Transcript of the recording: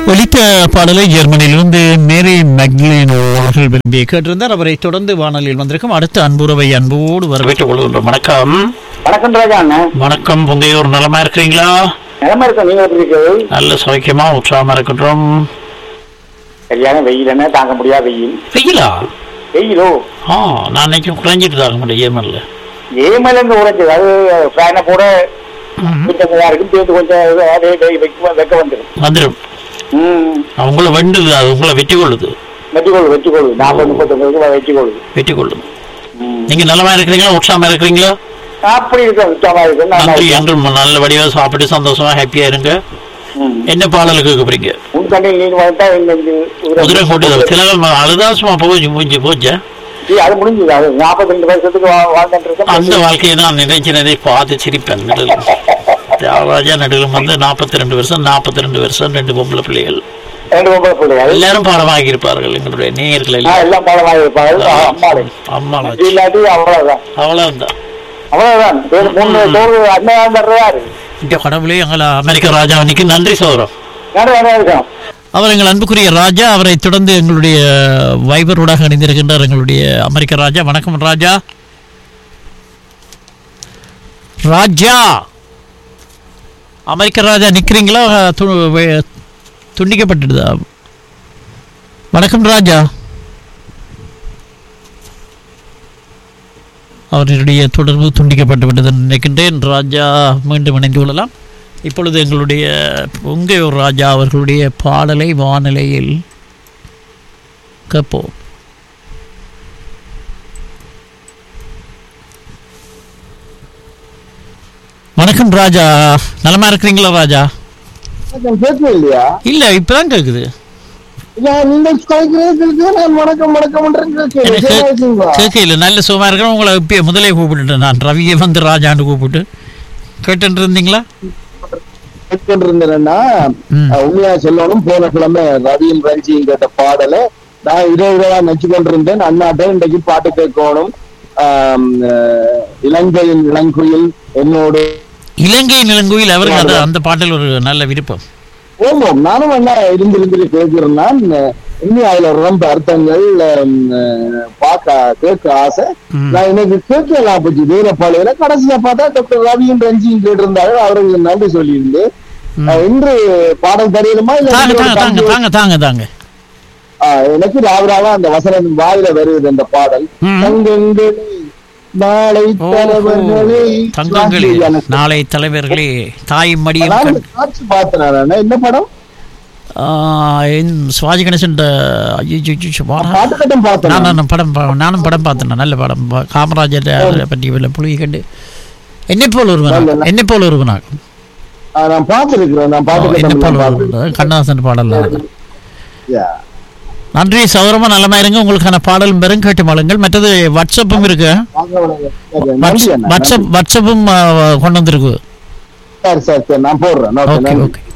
ஒலித்த பாடலை ஜெர்மனியிலிருந்து மேரி மெக்லின் அவர்கள் விரும்பி கேட்டிருந்தார் அவரை தொடர்ந்து வானொலியில் வந்திருக்கும் அடுத்த அன்புறவை அன்போடு வரவேற்றுக் கொள்கின்றோம் வணக்கம் வணக்கம் ராஜா அண்ணன் வணக்கம் பொங்கையூர் நலமா இருக்கிறீங்களா நிலமா இருக்க நீங்க எப்படி இருக்கிறது நல்ல சௌக்கியமா உற்சாகமா இருக்கின்றோம் சரியான வெயில் என்ன தாங்க முடியாத வெயில் வெயிலா வெயிலோ ஆ நான் நினைக்கும் குறைஞ்சிட்டு தாங்க முடியும் ஏமல்ல ஏமையில இருந்து உடைஞ்சது அது ஃபேனை போட கொஞ்சம் இருக்கும் சேர்த்து கொஞ்சம் இது அப்படியே வெ- வைக்க வைக்க வந்துடும் வந்துடும் ம் உங்களை வெண்டுது அது உங்களை வெட்டி கொள்ளுது வெட்டிக்கொள்ளு வெட்டிக்கொள்ளு நாற்பது முப்பத்தொன்பது வெட்டிக்கொள்ளு வெட்டி கொள்ளுது ம் நீங்க நலமா இருக்கிறீங்களா உற்சாகமா இருக்கிறீங்களா அப்படி இருக்க உத்தமா இருக்கு நல்லா நன்றி இருக்கு. என்றும் நல்ல வடிவா சாப்பிட்டு சந்தோஷமா ஹாப்பியா இருங்க ம். என்ன பாடலுக்கு கேட்க போறீங்க உன் கண்ணில் நீர் வளர்த்தா இந்த இந்த குதிரை கோட்டை சில அழுதாசமா போச்சு போச்சு போச்சு சீ, அது முடிஞ்சது அது நாற்பத்தி ரெண்டு வருஷத்துக்கு வா- வாழ்ந்துட்டு அந்த இருக்கேன் வாழ்க்கையை நான் நினைச்சினதை பார்த்து சிரிப்பேன் நடுவில் தியாகராஜா நடுவில் வந்து நாற்பத்தி ரெண்டு வருஷம் நாற்பத்தி ரெண்டு வருஷம் ரெண்டு பொம்பளை பிள்ளைகள் ரெண்டு பொம்பளை பிள்ளைகள் எல்லாரும் பாடமாகி இருப்பார்கள் எங்களுடைய நேயர்கள் ஆ, எல்லாம் எல்லாம் பாடமாக இருப்பாங்க அம்மாளை அம்மா இல்லாட்டி அவ்வளவுதான் அவ்வளவுதான் அவ்வளவுதான் வேறு மூணு தோறு அண்ணன் தர்றாரு இந்த கடவுளே எங்களை அமெரிக்க ராஜாவனிக்கு நன்றி சோரம் நடு வேணும் இருக்கும் அவர் எங்கள் அன்புக்குரிய ராஜா அவரை தொடர்ந்து எங்களுடைய வைபரோடாக இணைந்திருக்கின்றார் எங்களுடைய அமெரிக்க ராஜா வணக்கம் ராஜா ராஜா அமெரிக்க ராஜா நிற்கிறீங்களா து- வே- துண்டிக்கப்பட்டுடுதா வணக்கம் ராஜா அவர்களுடைய தொடர்பு துண்டிக்கப்பட்டு விட்டது நினைக்கின்றேன் ராஜா மீண்டும் இணைந்து கொள்ளலாம் இப்பொழுது எங்களுடைய பொங்கையூர் ராஜா அவர்களுடைய பாடலை வானிலையில் கேட்போம் வணக்கம் ராஜா நலமா இருக்கிறீங்களா ராஜா கேட்கவே இல்லையா இல்ல இப்பதான் கேக்குது இல்ல நீங்க கலைக்கிறதுக்கு நான் வணக்கம் வணக்கம் கேட்க இல்ல நல்ல சுகமா இருக்கிறேன் உங்களை இப்பயே முதலே கூப்பிட்டுட்டேன் நான் ரவியை வந்து ராஜான்னு கூப்பிட்டு கேட்டுட்டு இருந்தீங்களா இருந்தேன்னா ம். உண்மையா சொல்லணும் போன கிழமை ரவியும் ரஞ்சியும் கேட்ட பாடல நான் இரவு இரவா நச்சு கொண்டிருந்தேன் அண்ணாட்ட இன்றைக்கு பாட்டு கேட்கணும் ஆம், அஹ், இலங்கையின் இளங்குயில் என்னோடு இலங்கை நிலங்குயில் அவருக்கு அது அந்த பாட்டில் ஒரு நல்ல விருப்பம் ஓமோம் நானும் என்ன இருந்து இருந்து கேட்கிறேன் நான் இன்னும் அதுல ரொம்ப அர்த்தங்கள் ஹம், அஹ், பார்க்க கேட்க ஆசை ம். நான் இன்னைக்கு கேட்கலாம் போச்சு வீரப்பாளையில கடைசியா பார்த்தா டாக்டர் ரவியும் ரஞ்சியும் கேட்டிருந்தாரு அவருக்கு நன்றி சொல்லியிருந்து அஹ், இன்று பாடல் தெரியணுமா இல்ல தாங்க உங்களோட தாங்க தாங்க தம்பி- தாங்க தாங்க தாங்க ஆஹ், எனக்கு ராவராவா அந்த வசனம் வாயில வருது அந்த பாடல் ம். தங்கங்களே நாளை தலைவர்களே தங்கங்களே எனக்கு- நாளை தலைவர்களே தாய் மடியும் நான் கண் இந்த காட்சி பார்த்தேன் நான். என்ன படம் ஆ, இந்த சிவாஜி கணேசன் பாட்டு கட்டம் பார்த்தேன் நான். நானும் படம் பா- நானும் படம் பார்த்தேன் நல்ல படம் பா- காமராஜர் அதை பற்றி உள்ள புலி கண்டு என்னை போல் ஒருவனாக என்னை போல் ஒருவனாக ஆஹ், நான் பார்த்திருக்கிறேன் நான் பாட்டு என்னை கட்டம் போல் பார்த்திருக்கிறேன். ஒருவன். கண்ணதாசன் பாடல் தான் அது. Yeah. நன்றி சௌரமா நலமா இருங்க உங்களுக்கான பாடலும் பெரும் கேட்டு மாளுங்கள் மற்றது வாட்ஸ்அப்பும் இருக்கு வாங்க, வாங்க. நன்றி வாட்ஸ்- அண்ணா. வாட்ஸ்அப் வாட்ஸ்அப்பும் ஆ, கொண்டு வந்திருக்கு சரி சரி சரி நான் போடுறேன் ஓகே ஓகே நன்றி ஓகே